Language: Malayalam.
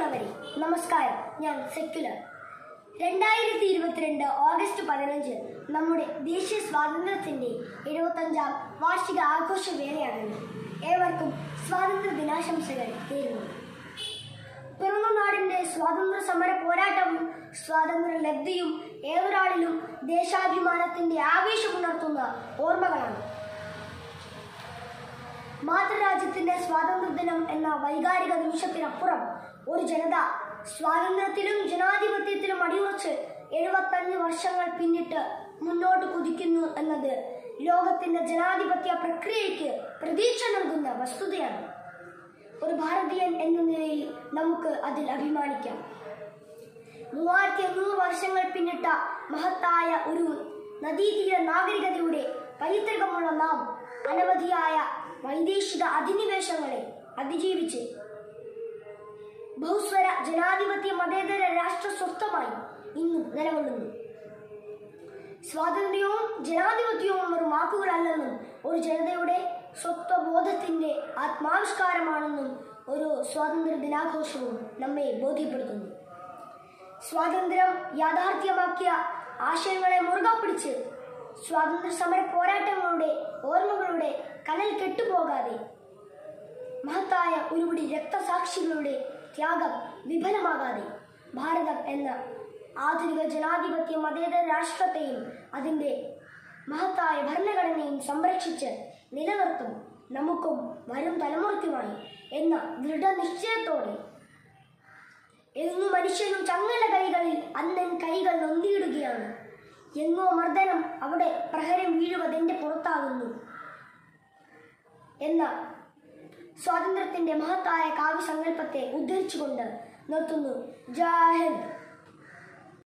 പ്രിയമുള്ളവരെ നമസ്കാരം ഞാൻ സെക്യുലർ രണ്ടായിരത്തി ഇരുപത്തിരണ്ട് ഓഗസ്റ്റ് പതിനഞ്ച് നമ്മുടെ ദേശീയ സ്വാതന്ത്ര്യത്തിന്റെ എഴുപത്തഞ്ചാം വാർഷിക ആഘോഷ വേളയാണല്ലോ ഏവർക്കും സ്വാതന്ത്ര്യ ദിനാശംസകൾ നേരുന്നു പിറന്ന നാടിന്റെ സ്വാതന്ത്ര്യ സമര പോരാട്ടവും സ്വാതന്ത്ര്യ ലബ്ധിയും ഏതൊരാളിലും ദേശാഭിമാനത്തിന്റെ ആവേശമുണർത്തുന്ന ഓർമ്മകളാണ് മാതൃരാജ്യത്തിന്റെ സ്വാതന്ത്ര്യദിനം എന്ന വൈകാരിക നിമിഷത്തിനപ്പുറം ഒരു ജനത സ്വാതന്ത്ര്യത്തിലും ജനാധിപത്യത്തിലും അടിയുറച്ച് എഴുപത്തഞ്ച് വർഷങ്ങൾ പിന്നിട്ട് മുന്നോട്ട് കുതിക്കുന്നു എന്നത് ലോകത്തിന്റെ ജനാധിപത്യ പ്രക്രിയയ്ക്ക് പ്രതീക്ഷ നൽകുന്ന വസ്തുതയാണ് ഒരു ഭാരതീയൻ എന്ന നിലയിൽ നമുക്ക് അതിൽ അഭിമാനിക്കാം മൂവായിരത്തി അഞ്ഞൂറ് വർഷങ്ങൾ പിന്നിട്ട മഹത്തായ ഒരു നദീതീര നാഗരികതയുടെ പൈതൃകമുള്ള നാം അനവധിയായ വൈദേശിക അധിനിവേശങ്ങളെ അതിജീവിച്ച് ബഹുസ്വര ജനാധിപത്യ മതേതര രാഷ്ട്ര സ്വത്വമായി ഇന്നും നിലകൊള്ളുന്നു സ്വാതന്ത്ര്യവും ജനാധിപത്യവും ഒരു വാക്കുകളല്ലെന്നും ഒരു ജനതയുടെ സ്വത്വബോധത്തിന്റെ ആത്മാവിഷ്കാരമാണെന്നും ഒരു സ്വാതന്ത്ര്യ ദിനാഘോഷവും നമ്മെ ബോധ്യപ്പെടുത്തുന്നു സ്വാതന്ത്ര്യം യാഥാർത്ഥ്യമാക്കിയ ആശയങ്ങളെ മുറുകെ പിടിച്ച് സ്വാതന്ത്ര്യ സമര പോരാട്ടങ്ങളുടെ ഓർമ്മകളുടെ കനൽ കെട്ടുപോകാതെ മഹത്തായ ഒരുപിടി രക്തസാക്ഷികളുടെ ത്യാഗം വിഫലമാകാതെ ഭാരതം എന്ന ആധുനിക ജനാധിപത്യ മതേതര രാഷ്ട്രത്തെയും അതിൻ്റെ മഹത്തായ ഭരണഘടനയും സംരക്ഷിച്ച് നിലനിർത്തും നമുക്കും വരും തലമുറയ്ക്കുമായി എന്ന ദൃഢനിശ്ചയത്തോടെ എങ്ങു മനുഷ്യനും ചങ്ങല കൈകളിൽ അന്നൻ കൈകൾ നൊന്തിയിടുകയാണ് എങ്ങോ മർദ്ദനം അവിടെ പ്രഹരം വീഴുവതെന്റെ പുറത്താകുന്നു എന്ന സ്വാതന്ത്ര്യത്തിന്റെ മഹത്തായ കാവ്യസങ്കല്പത്തെ ഉദ്ധരിച്ചുകൊണ്ട് നിർത്തുന്നു ജാഹിന്ദ്